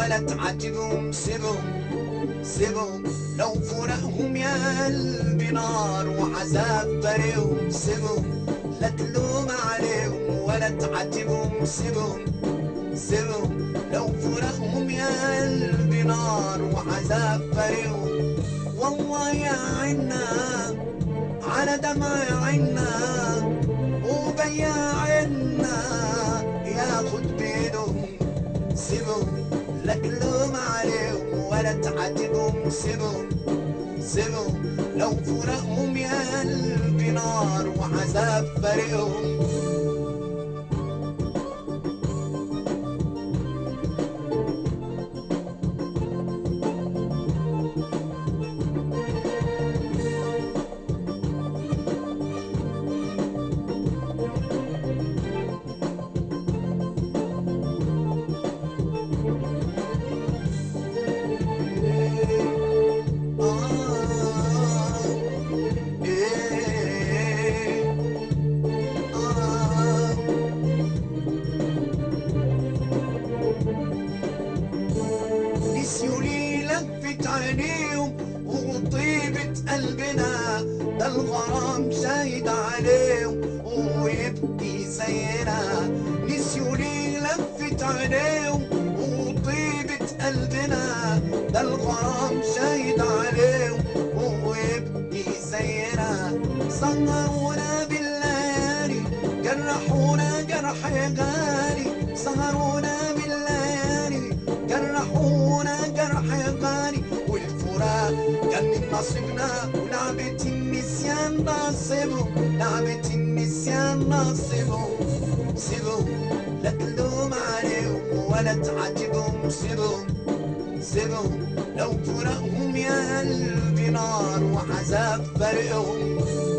ولا تعاتبهم سيبهم سيبهم لو فرقهم يا قلبي نار وعذاب فرقهم سيبهم لا تلوم عليهم ولا تعاتبهم سيبهم سيبهم لو فرقهم يا قلبي نار وعذاب فرقهم والله يا عنا على دمع عنا وبيا عنا ياخد بيدهم سيبهم لا تلوم عليهم ولا تعاتبهم سيبهم سيبهم لو فرقهم يا قلبي نار وعذاب فرقهم نسيوني لفت عينيهم وطيبة قلبنا ده الغرام شاهد عليهم ويبكي زينا نسيوني لفت عينيهم وطيبة قلبنا ده الغرام شاهد عليهم ويبكي زينا سهرونا بالليالي جرحونا جرح غالي سهرونا بالليالي جرحونا جرح غالي والفراق كان من نصيبنا ولعبة النسيان نصيبهم لعبة النسيان نصيبهم سيبهم لا تلوم عليهم ولا تعاتبهم سيبهم سيبهم لو فرقهم يا قلبي نار وعذاب فرقهم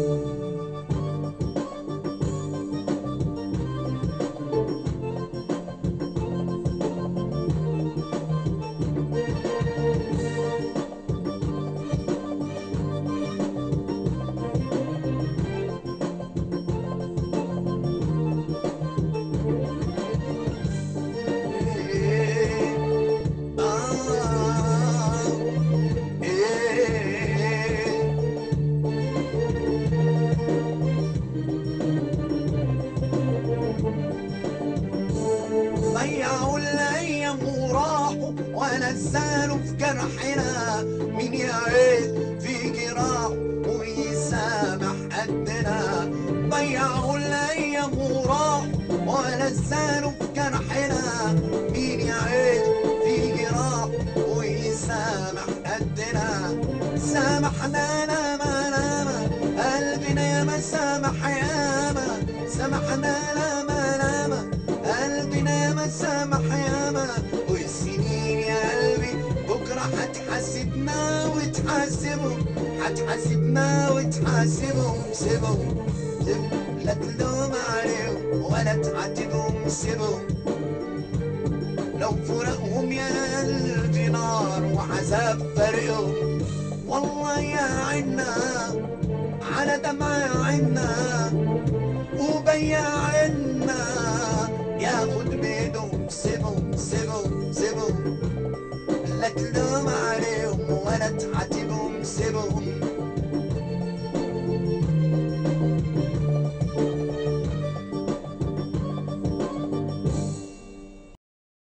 ضيعوا الايام وراحوا ونزلوا في جرحنا مين يعيد في جراح ويسامح قدنا ضيعوا الايام وراحوا ونزلوا في جرحنا مين يعيد في جراح ويسامح قدنا سامحنا لما لما قلبنا يا ما سامح ياما سامحنا لما لما قلبنا يا ما سامح ياما والسنين يا قلبي بكرة هتحاسبنا وتحاسبهم هتحاسبنا وتحاسبهم سيبهم سيبهم لا تلوم عليهم ولا تعاتبهم سيبهم لو فرقهم يا قلبي نار وعذاب فرقهم والله يا عنا على دمع عنا وبيع عنا ياخد بيدهم سيبهم سيبهم سيبهم لا تلوم عليهم ولا تعاتبهم سيبهم